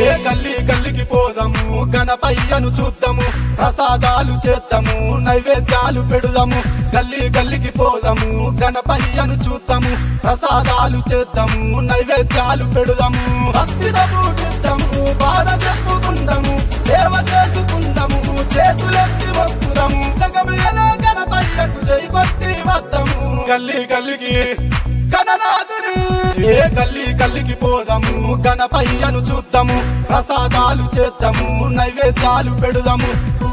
ఏ గల్లీ గల్లికి పోదాము గణపయ్యను చూద్దాము ప్రసాదాలు చేద్దాము నైవేద్యాలు పెడుదాము గల్లీ గల్లికి పోదాము గణపయ్యను చూద్దాము ప్రసాదాలు చేద్దాము నైవేద్యాలు పెడుదాము భక్తితో పూజిద్దాము బాధ చెప్పుకుందాము సేవ చేసుకుందాము చేతులెత్తి మొక్కుదాము జగమేలో గణపయ్యకు జై కొట్టి వద్దాము గల్లీ గల్లికి గణనాథుని ఏ గల్లీ గల్లికి పోదాము గణపయ్యను చూద్దాము ప్రసాదాలు చేద్దాము నైవేద్యాలు పెడుదాము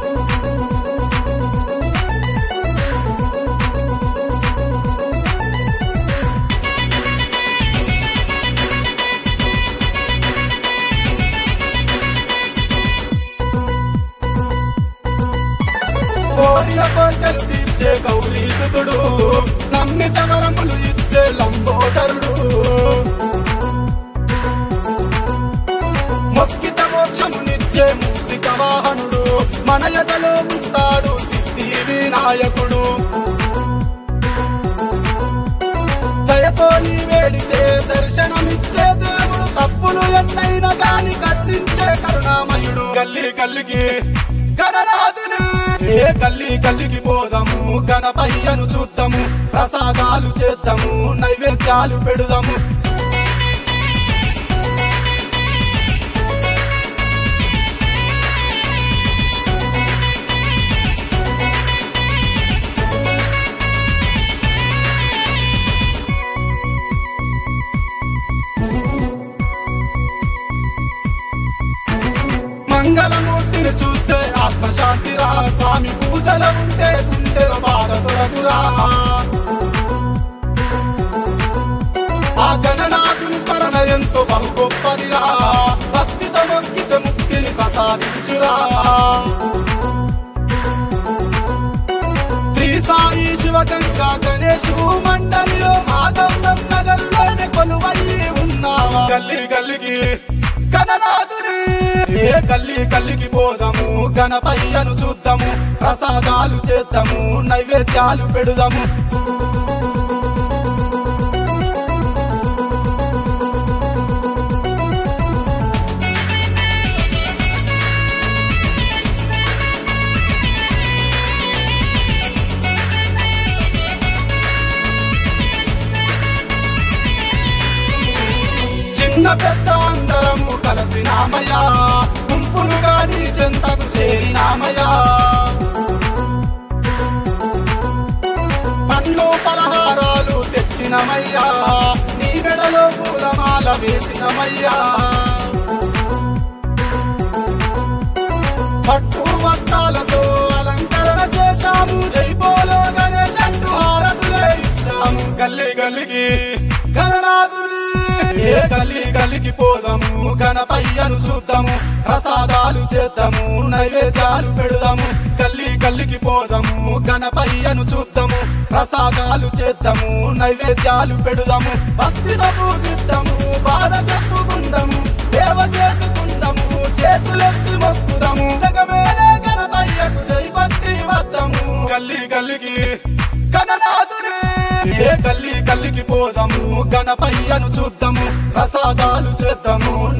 కోరిన కోరికలు తీర్చే గౌరీసుతుడు నమ్మిత వరములు ఇచ్చే లంబోదరుడు మొక్కిత మోక్షమునిచ్చే మూసిక వాహనుడు మన ఎదలో ఉంటాడు సిద్ధి వినాయకుడు దయతో నీ వేడితే దర్శనమిచ్చే దేవుడు తప్పులు ఎన్నైనా గాని కర్ణించే కరుణామయుడు గల్లీ గల్లికి గణనాథుని ఏ గల్లీ గల్లికి పోదాము గణపయ్యను చూద్దాము ప్రసాదాలు చేద్దాము నైవేద్యాలు పెడుదాము మంగళమూర్తిని చూస్తే ఆత్మశాంతి రా స్వామి పూజల ఉంటే గుండెల బాధ తొలగురా ఆ గణనాథుని స్మరణ ఎంతో బహు గొప్పదిరా భక్తితో మొక్కితే ముక్తిని ప్రసాదించురా శ్రీ సాయి శివగంగా గణేశు మండలిలో మాధవం నగరులోనే కొలువల్లి ఉన్నావా గల్లీ గల్లికి గణనాథుని ఏ గల్లీ గల్లికి పోదాము గణపయ్యను చూద్దాము ప్రసాదాలు చేద్దాము నైవేద్యాలు పెడుదాము చిన్న పెద్ద అందరము కలిసినామయ్యా గుంపులుగా నీ చెంతకు చేరినామయ్యా పండ్లు పలహారాలు తెచ్చినమయ్యా నీ మెడలో పూలమాల వేసినమయ్యా పట్టు వస్త్రాలతో అలంకరణ చేశాము జైపోలో గణేశ్ అంటూ హారతులే ఇచ్చాము గల్లీ గల్లికి గణనాథుని ఏ గల్లీ గల్లికి పోదాము గణపయ్యను చూద్దాము ప్రసాదాలు చేద్దాము నైవేద్యాలు పెడుదాము గల్లీ గల్లికి పోదాము గణపయ్యను చూద్దాము ప్రసాదాలు చేద్దాము నైవేద్యాలు పెడుదాము భక్తితో పూజిద్దాము బాధ చెప్పుకుందాము సేవ చేసుకుందాము చేతులెత్తి మొక్కుదాము జగమేలే గణపయ్యకు జై కొట్టి వద్దాము గల్లీ గల్లికి గణనాథుని ఏ గల్లీ గల్లికి పోదాము గణపయ్యను చూద్దాము ప్రసాదాలు చేద్దాము